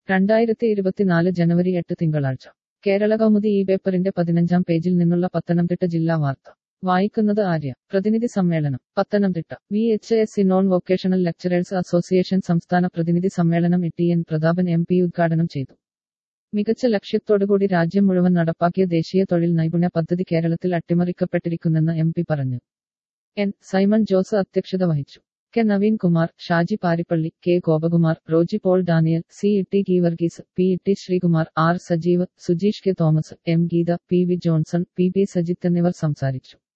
രണ്ടായിരത്തി ഇരുപത്തിനാല് ജനുവരി എട്ട് തിങ്കളാഴ്ച കേരള കൗമുദി ഈ പേപ്പറിന്റെ പതിനഞ്ചാം പേജിൽ നിന്നുള്ള പത്തനംതിട്ട ജില്ലാ വാർത്ത വായിക്കുന്നത് ആര്യ പ്രതിനിധി സമ്മേളനം Pathanamthitta V H S C non vocational lecturers association സംസ്ഥാന പ്രതിനിധി സമ്മേളനം T N Prathapan M P ഉദ്ഘാടനം ചെയ്തു മികച്ച ലക്ഷ്യത്തോടുകൂടി രാജ്യം മുഴുവൻ നടപ്പാക്കിയ ദേശീയ തൊഴിൽ നൈപുണ്യ പദ്ധതി കേരളത്തിൽ അട്ടിമറിക്കപ്പെട്ടിരിക്കുന്നെന്ന് എം പി പറഞ്ഞു എൻ സൈമൺ ജോസ് അധ്യക്ഷത വഹിച്ചു K Naveen Kumar Shaji Parippally K Gopakumar Roji Paul Daniel C E T Varghese P E T Sreekumar R Sajeev Sujeesh K Thomas M Geetha P V Johnson P B Sajith എന്നിവർ സംസാരിച്ചു